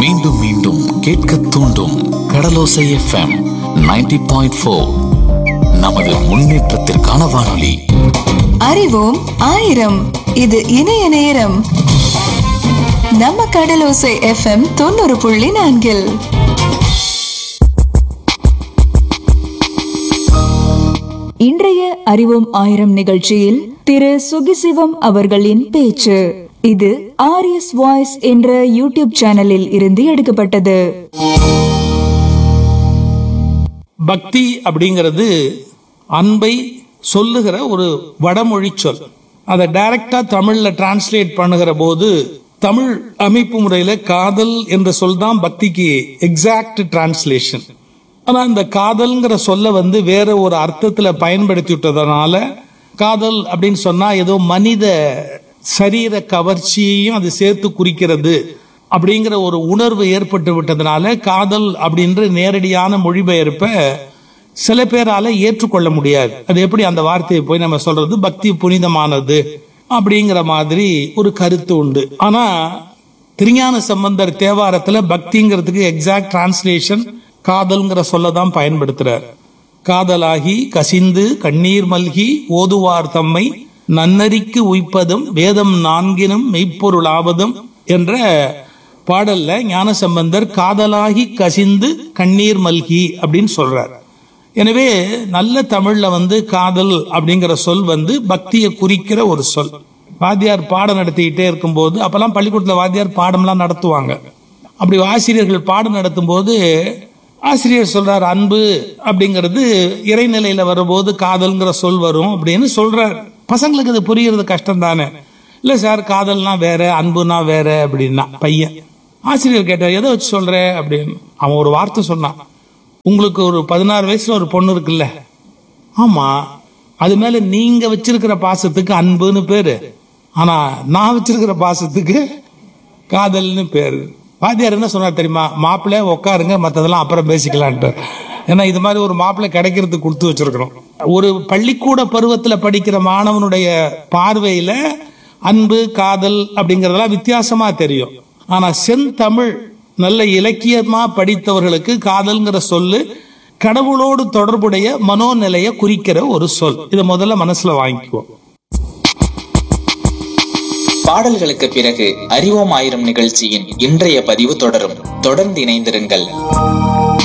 மீண்டும் மீண்டும் கேட்க தூண்டும் கடலோசை எஃப்எம் 90.4 பாயிண்ட் ஃபோர் நமது முன்னேற்றத்திற்கான வானொலி அறிவோம் ஆயிரம் இது இணைய நேரம் நம்ம கடலோசை எஃப்எம் தொண்ணூறு புள்ளி நான்கில் இன்றைய அறிவோம் ஆயிரம் நிகழ்ச்சியில் திரு சுகிசிவம் அவர்களின் பேச்சு இது ஆர்எஸ் வாய்ஸ் என்ற யூடியூப் சேனலில் இருந்து எடுக்கப்பட்டது பக்தி அப்படிங்கிறது அன்பை சொல்லுகிற ஒரு வடமொழி சொல் அதை டைரக்டா தமிழ்ல டிரான்ஸ்லேட் பண்ணுகிற போது தமிழ் அமைப்பு முறையில காதல் என்ற சொல் தான் பக்திக்கு எக்ஸாக்ட் டிரான்ஸ்லேஷன் ஆனா இந்த காதல்ங்கிற சொல்ல வந்து வேற ஒரு அர்த்தத்துல பயன்படுத்தி விட்டதுனால காதல் அப்படின்னு சொன்னா ஏதோ மனித சரீர கவர்ச்சியையும் அது சேர்த்து குறிக்கிறது அப்படிங்கிற ஒரு உணர்வு ஏற்பட்டு விட்டதுனால காதல் அப்படின்ற நேரடியான மொழிபெயர்ப்ப சில பேரால ஏற்றுக்கொள்ள முடியாது அது எப்படி அந்த வார்த்தையை போய் நம்ம சொல்றது பக்தி புனிதமானது அப்படிங்கிற மாதிரி ஒரு கருத்து உண்டு ஆனா திருஞான சம்பந்தர் தேவாரத்துல பக்திங்கிறதுக்கு எக்ஸாக்ட் டிரான்ஸ்லேஷன் காதல்ங்கிற சொல்ல தான் பயன்படுத்துறார் காதலாகி கசிந்து கண்ணீர் மல்கி ஓதுவார் தம்மை நன்னறிக்கு உய்ப்பதும் வேதம் நான்கினும் மெய்ப்பொருளாவதும் என்ற பாடல்ல ஞானசம்பந்தர் காதலாகி கசிந்து கண்ணீர் மல்கி அப்படின்னு சொல்றார் எனவே நல்ல தமிழ்ல வந்து காதல் அப்படிங்கிற சொல் வந்து பக்தியை குறிக்கிற ஒரு சொல் வாத்தியார் பாடம் நடத்திக்கிட்டே இருக்கும்போது அப்பெல்லாம் பள்ளிக்கூடத்துல வாத்தியார் பாடம்லாம் நடத்துவாங்க அப்படி ஆசிரியர்கள் பாடம் நடத்தும் போது ஆசிரியர் சொல்றார் அன்பு அப்படிங்கிறது இறைநிலையில வரும்போது காதல்ங்கிற சொல் வரும் அப்படின்னு சொல்றார் பசங்களுக்கு அது புரியுறது கஷ்டம் தானே இல்ல சார் காதல்னா வேற அன்புனா வேற அப்படின்னா பையன் ஆசிரியர் கேட்டார் எதை வச்சு சொல்ற அப்படின்னு அவன் ஒரு வார்த்தை சொன்னான் உங்களுக்கு ஒரு பதினாறு வயசுல ஒரு பொண்ணு இருக்குல்ல ஆமா அது மேல நீங்க வச்சிருக்கிற பாசத்துக்கு அன்புன்னு பேரு ஆனா நான் வச்சிருக்கிற பாசத்துக்கு காதல்னு பேரு வாத்தியார் என்ன சொன்னார் தெரியுமா மாப்பிள்ளை உட்காருங்க மத்ததெல்லாம் அப்புறம் பேசிக்கலான்ட்டு ஏன்னா இது மாதிரி ஒரு மாப்பிள்ளை கிடைக்கிறதுக்கு கொடுத்து வச்சிருக்கிறோம் ஒரு பள்ளிக்கூட பருவத்துல படிக்கிற மாணவனுடைய பார்வையில அன்பு காதல் அப்படிங்கறதெல்லாம் வித்தியாசமா தெரியும் ஆனா செந்தமிழ் நல்ல இலக்கியமா படித்தவர்களுக்கு காதல்ங்கிற சொல்லு கடவுளோடு தொடர்புடைய மனோநிலையை குறிக்கிற ஒரு சொல் இதை முதல்ல மனசுல வாங்கிக்குவோம் பாடல்களுக்கு பிறகு அறிவோம் ஆயிரம் நிகழ்ச்சியின் இன்றைய பதிவு தொடரும் தொடர்ந்து இணைந்திருங்கள்